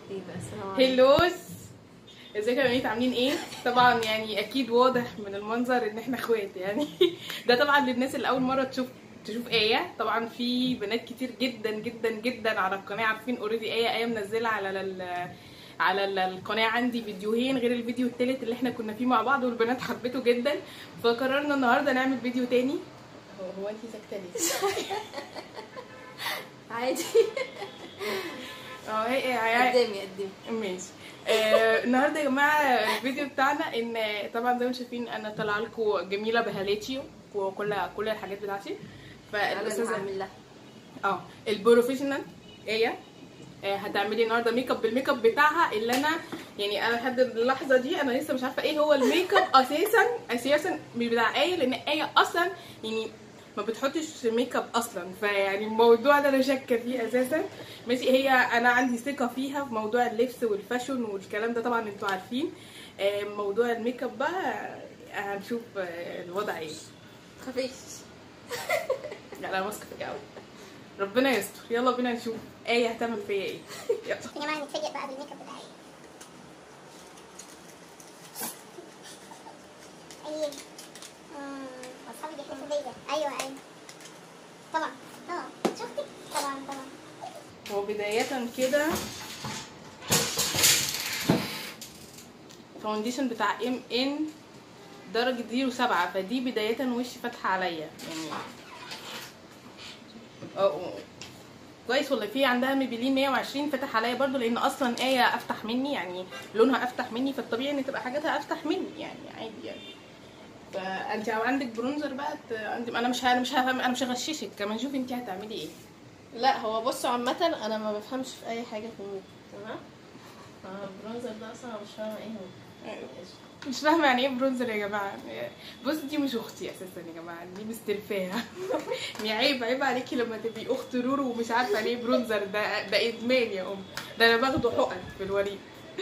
ايه بقى السلام عليكم هلوس ازيكم يا بنات عاملين ايه طبعا يعني اكيد واضح من المنظر ان احنا اخوات يعني ده طبعا للناس اللي اول مره تشوف تشوف ايه طبعا في بنات كتير جدا جدا جدا على القناه عارفين اوريدي ايه ايه منزله على ال على ال- القناه عندي فيديوهين غير الفيديو التالت اللي احنا كنا فيه مع بعض والبنات حبته جدا فقررنا النهارده نعمل فيديو تاني هو هو انت ساكته ليه؟ عادي اه هي هي- قدامي قدامي ماشي آه النهارده يا جماعه الفيديو بتاعنا ان طبعا زي ما شايفين انا طالعه لكم جميله بهالاتي وكل كل الحاجات بتاعتي انا فالاستاذه بعمل لها اه البروفيشنال ايه آه، هتعملي النهارده ميك اب بالميك اب بتاعها اللي انا يعني انا لحد اللحظه دي انا لسه مش عارفه ايه هو الميك اب اساسا اساسا مش بتاع ايه لان ايه اصلا يعني ما بتحطش ميك اب اصلا فيعني الموضوع ده انا شاكه فيه اساسا ماشي هي انا عندي ثقه فيها في موضوع اللبس والفاشن والكلام ده طبعا انتوا عارفين آه، موضوع الميك اب بقى هنشوف آه، الوضع ايه خفيش لا انا واثقه فيك قوي ربنا يستر يلا بينا نشوف ايه هتعمل فيا ايه يلا يا جماعه نتفاجئ بقى بالميك اب بتاعي ايه امم اصحابي بيحلفوا بيا ايوه ايوه طبعا طبعا شفتي طبعا طبعا هو بداية كده فاونديشن بتاع ام ان درجة زيرو سبعة فدي بداية وشي فاتحة عليا يعني اه كويس والله في عندها ميبلين 120 فتح عليا برضو لان اصلا ايه افتح مني يعني لونها افتح مني فالطبيعي ان تبقى حاجاتها افتح مني يعني عادي يعني فانت لو عندك برونزر بقى ت- عندي انا مش ه- انا مش ه- انا مش هغششك كمان شوفي انت هتعملي ايه لا هو بصوا عامة انا ما بفهمش في اي حاجة في الميك تمام آه، البرونزر ده اصلا أنا مش فاهمة ايه هو مش فاهمه يعني ايه برونزر يا جماعه بص دي مش اختي اساسا يا جماعه دي مستلفاها يعني عيب عيب عليكي لما تبقي اخت رورو ومش عارفه يعني ايه برونزر ده ده ادمان يا ام ده انا باخده حقن في الوريد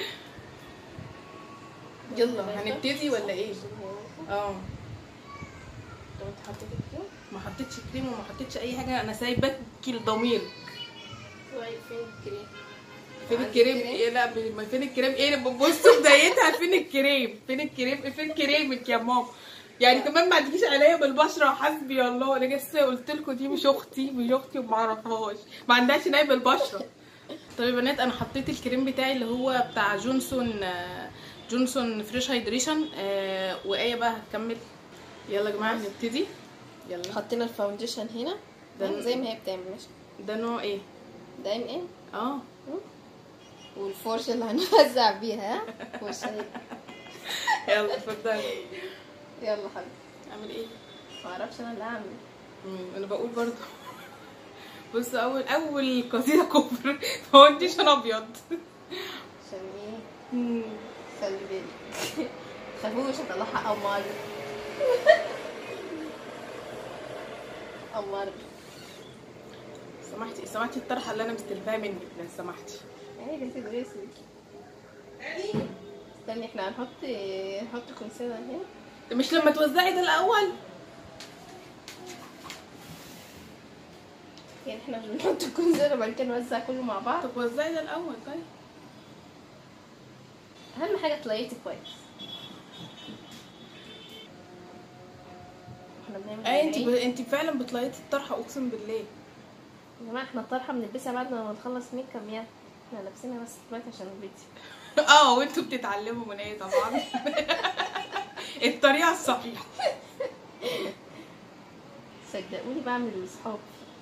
يلا هنبتدي ولا ايه اه طب انت حطيتي كده ما حطيتش كريم وما حطيتش اي حاجه انا سايباكي لضميرك طيب فين الكريم فين عندي الكريم كريم؟ ايه لا ب- ما فين الكريم ايه بصوا بدايتها فين الكريم فين الكريم فين كريمك يا ماما يعني كمان ما تجيش عليا بالبشره حسبي الله انا لسه قلت لكم دي مش اختي مش اختي وما اعرفهاش ما عندهاش نايب البشره طيب يا بنات انا حطيت الكريم بتاعي اللي هو بتاع جونسون آه، جونسون فريش هايدريشن آه، وايه بقى هتكمل يلا يا جماعه نبتدي يلا حطينا الفاونديشن هنا ده- ده زي ما هي بتعمل ماشي ده نوع ايه ده ام ان اه والفرشة اللي هنوزع بيها ها؟ فرشة اهي. يلا اتفضلي يلا حبيبي اعمل ايه ما اعرفش انا اللي هعمل مم، انا بقول برضه بص اول اول قصيده كفر فاونديشن ابيض عشان ايه مم. خلي بالك خافوش هطلعها قمر قمر سمحتي سمحتي الطرحه اللي انا مستلفاها منك لو سمحتي يعني ده تدرسي استني احنا هنحط نحط كونسيلر هنا ده مش لما توزعي ده الاول يعني احنا مش بنحط الكونسيلر وبعد كده نوزع كله مع بعض طب وزعي ده الاول طيب اهم حاجه تلاقيتي كويس احنا بنعمل اي انت ب... ايه انت فعلا بتلاقيتي الطرحه اقسم بالله يا جماعه احنا الطرحه بنلبسها بعد ما نخلص ميك اب يعني احنا لابسينها بس دلوقتي عشان الفيديو اه وانتوا بتتعلموا من ايه طبعا الطريقه الصحيحه صدقوني بعمل لاصحابي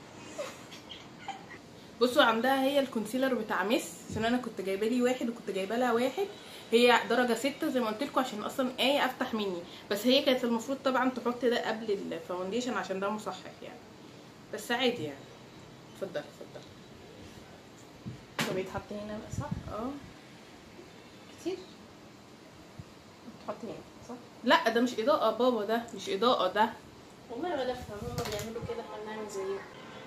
بصوا عندها هي الكونسيلر بتاع ميس عشان انا كنت جايبه لي واحد وكنت جايبه لها واحد هي درجه ستة زي ما قلت لكم عشان اصلا ايه افتح مني بس هي كانت المفروض طبعا تحط ده قبل الفاونديشن عشان ده مصحح يعني بس عادي يعني اتفضلي اتفضلي طب يتحط هنا بقى صح اه كتير تحط هنا صح لا ده مش اضاءه بابا ده مش اضاءه ده والله ولا افهم هما بيعملوا كده احنا بنعمل زيهم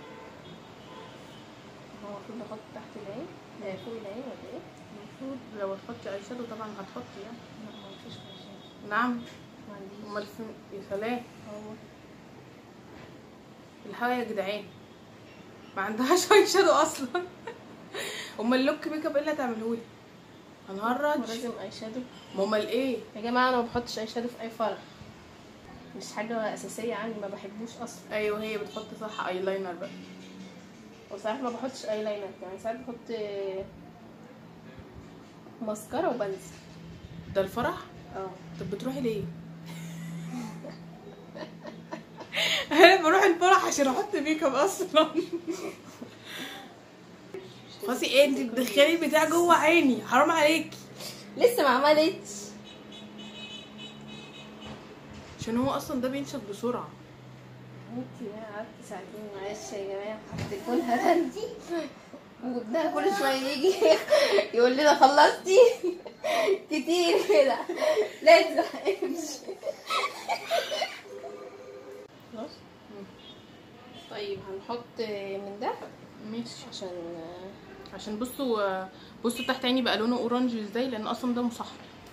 هو المفروض نحط تحت العين آه، فوق العين ولا ايه؟ المفروض لو هتحطي اي شادو طبعا هتحطي يعني لا ما فيش عشان نعم ما عنديش امال فين يا سلام هو الهوا يا جدعان ما عندهاش اي شادو اصلا امال اللوك ميك اب ايه اللي هتعملهولي هنهرج ولازم اي شادو امال ايه يا جماعه انا ما بحطش اي شادو في اي فرح مش حاجه اساسيه عندي ما بحبوش اصلا ايوه هي بتحط صح ايلاينر بقى وساعات ما بحطش اي لاينر يعني ساعات بحط ماسكارا وبنزل ده الفرح اه طب بتروحي ليه انا بروح الفرح عشان احط ميك اب اصلا خلاص ايه انت بتدخلي البتاع جوه عيني حرام عليكي لسه ما عملتش عشان هو اصلا ده بينشف بسرعه انتي قعدت ساعتين معلش يا جماعه هتاكلها انت وابنها كل شويه يجي يقول لنا خلصتي كتير كده لازم امشي خلاص طيب هنحط من ده ماشي عشان عشان بصوا بصوا تحت عيني بقى لونه اورنج ازاي لان اصلا ده مصحر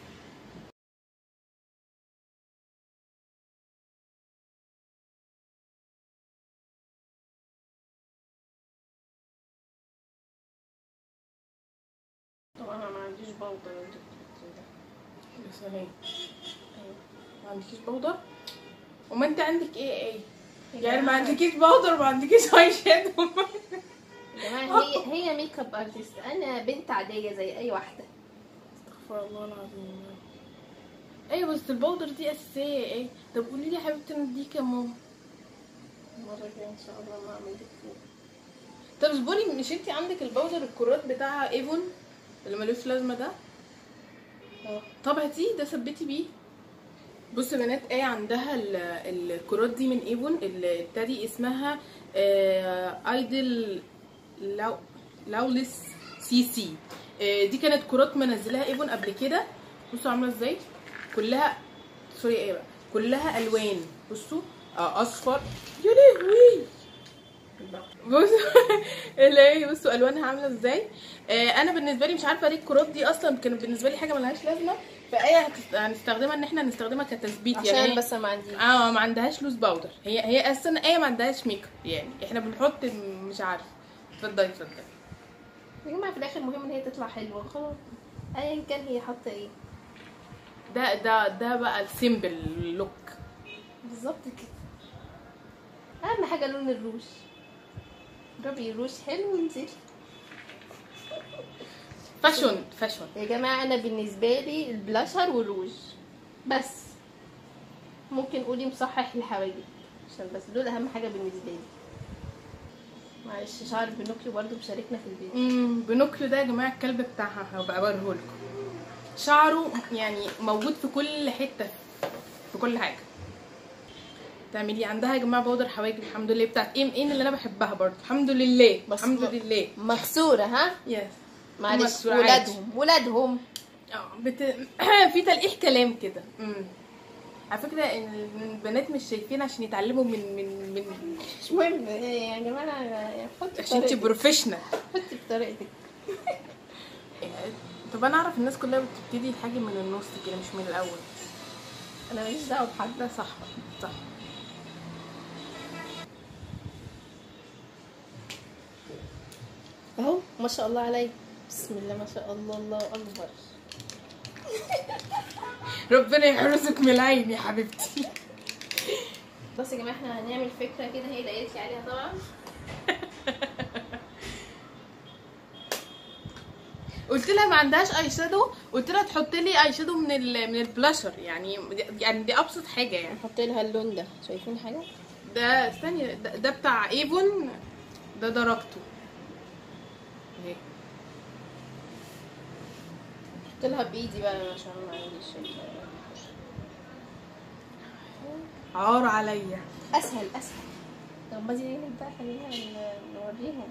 طبعا انا ما عنديش بودر انت بتحطي ده بس اهي ما عندكيش بودر وما انت عندك ايه ايه يعني ما عندكيش بودر ما عندكيش اي شادو يا جماعه هي هي ميك اب ارتست انا بنت عاديه زي اي واحده استغفر الله العظيم ايوه بس البودر دي اساسيه ايه طب قولي لي يا حبيبتي انا اديك يا ماما المره الجايه ان شاء الله ما اعمل لك فوق طب اصبري مش انت عندك البودر الكرات بتاع ايفون اللي ملوش لازمه ده اه طب هاتيه ده ثبتي بيه بصوا يا بنات ايه عندها ال- الكرات دي من ايفون اللي بتاع دي اسمها ايدل لو لاولس سي سي آه، دي كانت كرات منزلاها ايفون قبل كده بصوا عامله ازاي كلها سوري ايه بقى كلها الوان بصوا آه، اصفر يا لهوي بصوا اللي هي بصوا الوانها عامله ازاي آه انا بالنسبه لي مش عارفه ليه الكرات دي اصلا كانت بالنسبه لي حاجه ملهاش لازمه فايه هتست- هنستخدمها ان احنا نستخدمها كتثبيت يعني عشان هي- بس ما عنديش اه ما عندهاش لوز باودر هي هي اساسا ايه ما عندهاش ميك اب يعني احنا بنحط م- مش عارفه اتفضلي اتفضلي يا جماعه في الاخر المهم ان هي تطلع حلوه خلاص ايا كان هي حاطه ايه ده ده ده بقى السيمبل لوك بالظبط كده اهم حاجه لون الروج جربي الروج حلو وانزلي فاشون فاشون يا جماعه انا بالنسبه لي البلاشر والروج بس ممكن قولي مصحح الحواجب عشان بس دول اهم حاجه بالنسبه لي معلش شعر بنوكيو برضو مشاركنا في البيت امم بنوكيو ده يا جماعه الكلب بتاعها هبقى اوريه لكم شعره يعني موجود في كل حته في كل حاجه تعملي عندها يا جماعه بودر حواجب الحمد لله بتاعت ام ان اللي انا بحبها برضه الحمد لله بس الحمد ما- لله مكسوره ها يس معلش مكسورة عادي. ولادهم ولادهم اه بت... في تلقيح كلام كده امم على فكره ان البنات مش شايفين عشان يتعلموا من من من مش مهم يا جماعه يعني حطي عشان انت بطريقتك بروفيشنال حطي بطريقتك طب انا اعرف الناس كلها بتبتدي الحاجه من النص كده مش من الاول انا ماليش دعوه بحد ده صح صح اهو ما شاء الله عليك بسم الله ما شاء الله الله اكبر ربنا يحرسك من العين يا حبيبتي بس يا جماعه احنا هنعمل فكره كده هي اللي قالت لي عليها طبعا قلت لها ما عندهاش اي شادو قلت لها تحط لي اي شادو من ال من البلاشر يعني يعني دي ابسط حاجه يعني نحط لها اللون ده شايفين حاجه ده استني ده, ده بتاع ايفون ده درجته اهي نحط لها بايدي بقى عشان ما عنديش عار عليا اسهل اسهل طب ما دي بقى خلينا ن- نوريهم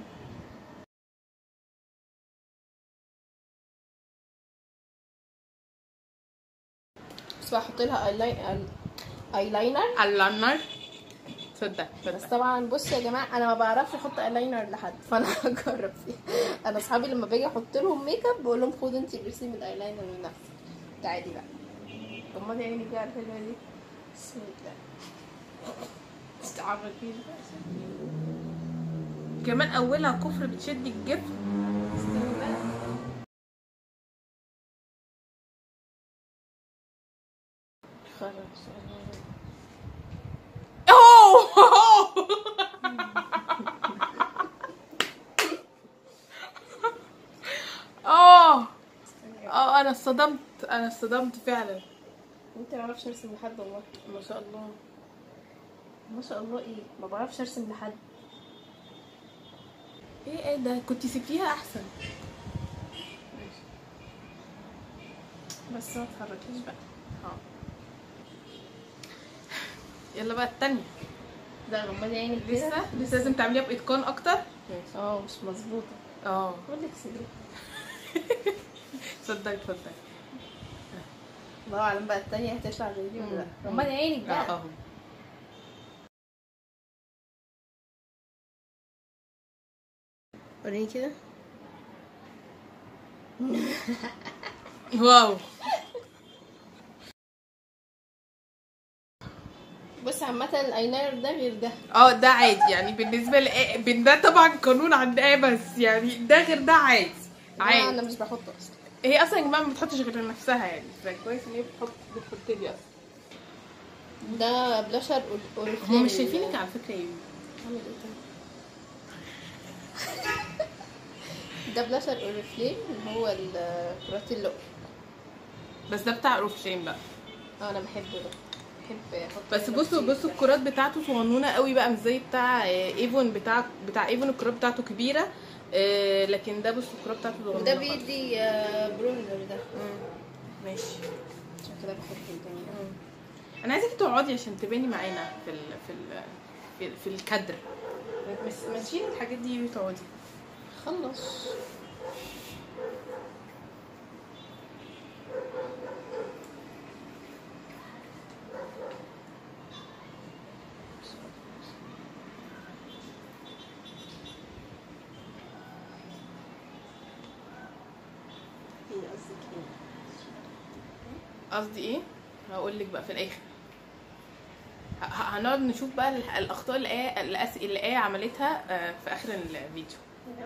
بس بقى احط لها ايلاين ايلاينر اللانر تصدق بس تصدق طبعا بصوا يا جماعه انا ما بعرفش احط ايلاينر لحد فانا هجرب فيه انا اصحابي لما باجي احط لهم ميك اب بقول لهم خدوا انت ارسمي الايلاينر لنفسك تعالي بقى طب ما دي عيني كده الحلوه دي بسم الله تستعرفيش بقى كمان اولها كفر بتشد الجبن خلاص اوه اه اه انا اتصدمت انا اتصدمت فعلا انت ما بعرفش ارسم لحد والله ما شاء الله ما شاء الله ايه ما بعرفش ارسم لحد ايه ايه ده كنت سبتيها احسن بس ما تحركيش بقى اه يلا بقى التانية ده غمضي عينك كده لسه لسه لازم تعمليها باتقان اكتر اه مش مظبوطه اه بقول لك سيبي اتفضلي اتفضلي الله اعلم بقى التانية هتطلع زي دي ولا لا غمضي عينك اه بقى اهو وريني كده واو بص عامة الايلاينر ده غير ده اه ده عادي يعني بالنسبه ل بين ده طبعا قانون عند ايه بس يعني ده غير ده عادي ده عادي انا مش بحطه اصلا هي اصلا يا جماعه ما بتحطش غير لنفسها يعني فكويس ان هي بتحط بتحط لي اصلا ده بلاشر اوريفليم هم مش شايفينك على فكره ايه عامل ايه طيب؟ ده بلاشر اوريفليم اللي هو الكرات اللؤ بس ده بتاع اورفليم بقى اه انا بحبه ده بحب احط بس منه بصوا كتير. بصوا الكرات بتاعته صغنونه قوي بقى مش زي بتاع آه، ايفون بتاع بتاع ايفون الكرات بتاعته كبيره آه، لكن ده بصوا الكرات بتاعته صغنونه وده خالص. بيدي آه، برونزر ده مم. ماشي عشان كده بحبه ده انا عايزاكي تقعدي عشان تباني معانا في ال في ال في, في الكادر بس ما تشيلي الحاجات دي وتقعدي خلص ايه قصدك ايه؟ قصدي ايه هقول لك بقى في الاخر ه- ه- هنقعد نشوف بقى ال- الاخطاء اللي ايه الأس- اللي ايه عملتها آه، في اخر الفيديو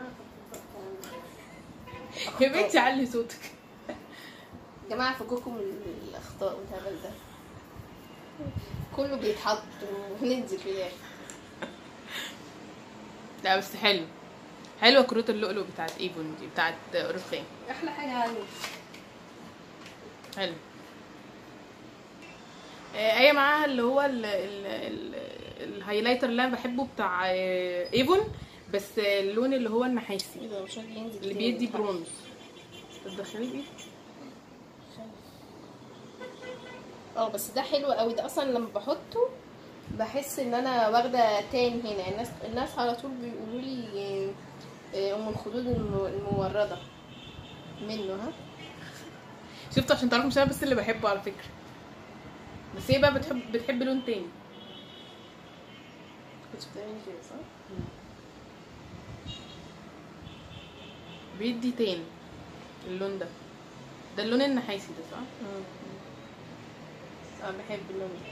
يا بنتي علي صوتك يا جماعة فكوكم من الأخطاء والهبل ده كله بيتحط وننزل في الآخر لا بس حلو حلوه كروت اللؤلؤ بتاعت ايفون دي بتاعت اورفلين أحلى حاجة عندي حلو آه، هي معاها اللي هو ال ال ال الهايلايتر اللي انا بحبه بتاع آه، ايفون بس آه، اللون اللي هو النحاسي ايه ده مش راضي ينزل اللي تاني. بيدي برونز تدخلي بايدك اه بس ده حلو قوي ده اصلا لما بحطه بحس ان انا واخده تاني هنا الناس الناس على طول بيقولوا لي آه، ام الخدود الم- المورده منه ها شفتوا عشان تعرفوا مش انا بس اللي بحبه على فكره بس هي بقى بتحب بتحب لون تاني كنت بتعملي كده صح؟ بيدي تاني اللون ده ده اللون النحاسي ده صح اه بحب اللون ده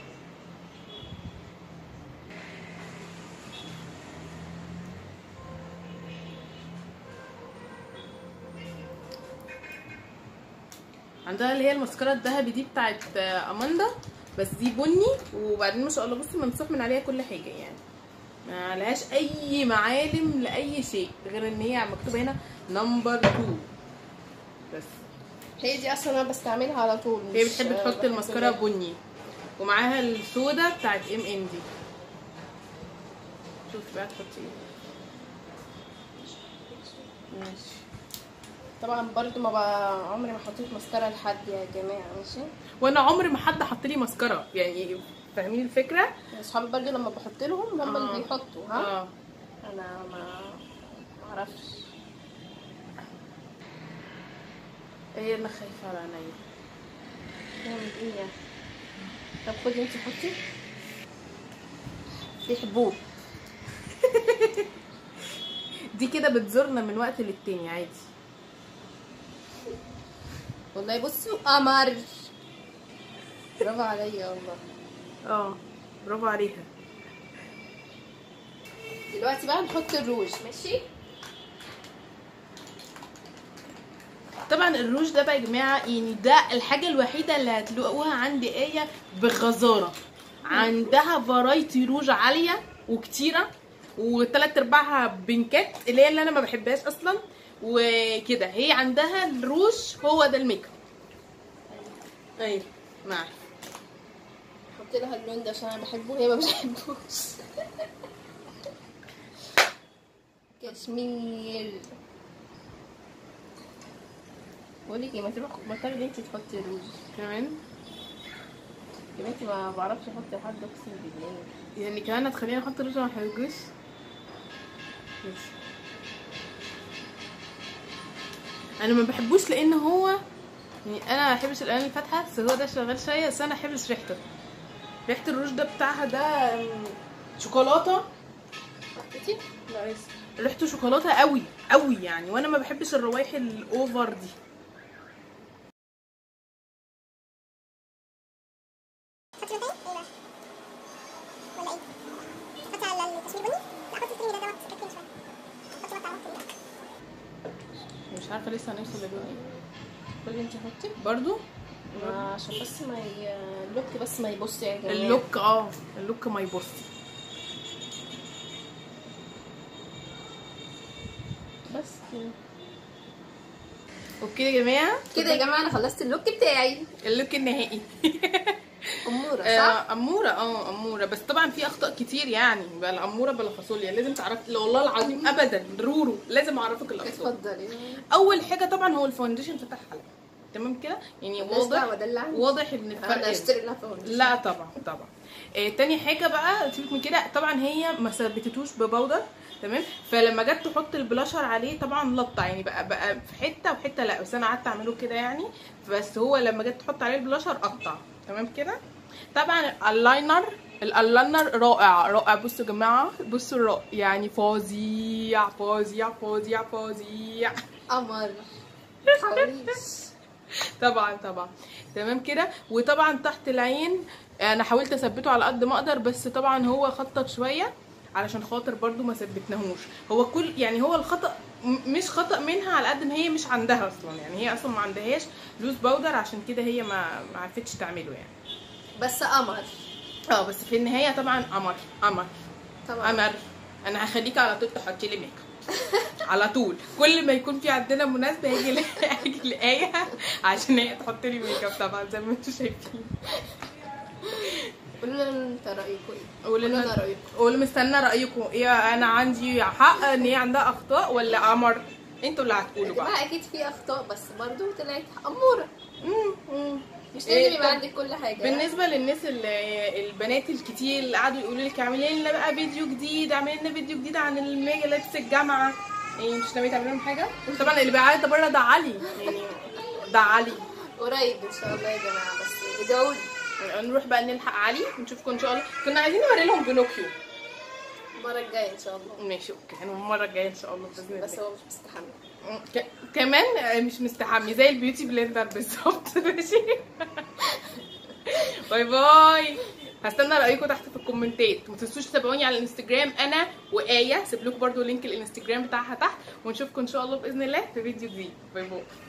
عندها اللي هي المسكره الذهبي دي بتاعت آه، اماندا بس دي بني وبعدين ما شاء الله بصي ممسوح من عليها كل حاجه يعني ما لهاش اي معالم لاي شيء غير ان هي مكتوبه هنا نمبر 2 بس هي دي اصلا انا بستعملها على طول هي مش- بتحب آه، تحط بحب المسكره غيرها. بني ومعاها السودا بتاعت ام ان دي شوفي بقى تحطي ايه ماشي طبعا برضو ما بقى عمري ما حطيت مسكره لحد يا جماعه ماشي وانا عمري ما حد حط لي مسكره يعني فاهمين الفكره اصحابي برضو لما بحط لهم هم آه. اللي بيحطوا ها اه انا ما ما اعرفش هي اللي خايفه على عينيا نعمل ايه يعني طب خدي انت حطي في حبوب دي كده بتزورنا من وقت للتاني عادي والله بصوا قمر برافو عليا والله اه برافو عليها دلوقتي بقى نحط الروج ماشي طبعا الروج ده بقى يا جماعه يعني ده الحاجه الوحيده اللي هتلاقوها عند ايه بغزاره عندها فرايتي روج عاليه وكتيره وثلاث ارباعها بنكات اللي هي اللي انا ما بحبهاش اصلا وكده هي عندها الروج هو ده الميك اب ايوه معاك حط لها اللون ده عشان انا بحبه وهي ما بتحبوش كشمير بقول لك ايه ما تروح بطلي ان انت تحطي روج كمان يا بنتي ما بعرفش احط لحد اقسم بالله يعني كمان هتخليني احط روج ما احرجوش بس. انا ما بحبوش لان هو يعني انا ما بحبش الالوان الفاتحه بس هو ده شغال شويه بس انا ما بحبش ريحته ريحه الروج ده بتاعها ده أم، شوكولاته حطيتي؟ لا لسه ريحته شوكولاته قوي قوي يعني وانا ما بحبش الروايح الاوفر دي حطي مكان ايه بقى؟ ولا ايه؟ حطي على التصوير بني؟ لا حطي الكريمي ده دوت ركزي شويه حطي بقى على الكريمي ده مش عارفه لسه هنوصل للون ايه قولي انت حطي برضو ما- عشان بس ما ي... اللوك بس ما يبص يا جماعه اللوك اه اللوك ما يبصي بس كده اوكي يا جماعه كده يا جماعه انا خلصت اللوك بتاعي اللوك النهائي اموره صح؟ آه، اموره اه اموره بس طبعا في اخطاء كتير يعني بقى الاموره بلا فاصوليا لازم تعرف لا والله العظيم ابدا رورو لازم اعرفك الاخطاء اتفضلي اول حاجه طبعا هو الفاونديشن فتح حلقه تمام كده يعني مالناش واضح دعوه ده اللي عندي واضح ان الفرق انا اشتري لها فاونديشن لا طبعا طبعا آه تاني حاجه بقى سيبك من كده طبعا هي ما ثبتتوش ببودر تمام فلما جت تحط البلاشر عليه طبعا لطع يعني بقى بقى في حته وحته لا بس انا قعدت اعمله كده يعني بس هو لما جت تحط عليه البلاشر قطع تمام كده طبعا اللاينر اللاينر رائع رائع بصوا يا جماعه بصوا الرائع يعني فظيع فظيع فظيع فظيع قمر حواليش طبعا طبعا تمام كده وطبعا تحت العين انا حاولت اثبته على قد ما اقدر بس طبعا هو خطط شويه علشان خاطر برضو ما ثبتناهوش هو كل يعني هو الخطا م- مش خطا منها على قد ما هي مش عندها اصلا يعني هي اصلا ما عندهاش لوز باودر عشان كده هي ما ما عرفتش تعمله يعني بس قمر اه بس في النهايه طبعا قمر قمر طبعا قمر انا هخليكي على طول تحطي لي ميك اب على طول كل ما يكون في عندنا مناسبه هيجي ل- هيجي لايه عشان هي تحط لي ميك اب طبعا زي ما انتم شايفين قولوا لنا انت رايكم ايه قولوا قولوا لنا لنا رايكم قولوا مستنى رايكم ايه انا عندي حق ان هي عندها اخطاء ولا قمر انتوا اللي يا هتقولوا بقى جماعه اكيد في اخطاء بس برضو طلعت اموره مم، مم. مش إيه، لازم يبقى طب عندك كل حاجه بالنسبه للناس اللي البنات الكتير اللي قعدوا يقولوا لك اعملي لنا بقى فيديو جديد اعملي لنا فيديو جديد عن الميجا لبس الجامعه ايه مش ناوي تعملي لهم حاجه طبعا اللي بيعيط ده بره ده علي يعني ده علي قريب ان شاء الله يا جماعه بس ادعوا لي نروح بقى نلحق علي ونشوفكم ان شاء الله كنا عايزين نوري لهم بينوكيو المره الجايه ان شاء الله ماشي اوكي المره الجايه ان شاء الله باذن الله بس هو مش مستحمل ك- كمان مش مستحمي زي البيوتي بلندر بالظبط ماشي باي باي هستنى رايكم تحت في الكومنتات ما تنسوش تتابعوني على الانستجرام انا وايه سيب لكم برده لينك الانستجرام بتاعها تحت ونشوفكم ان شاء الله باذن الله في فيديو جديد باي باي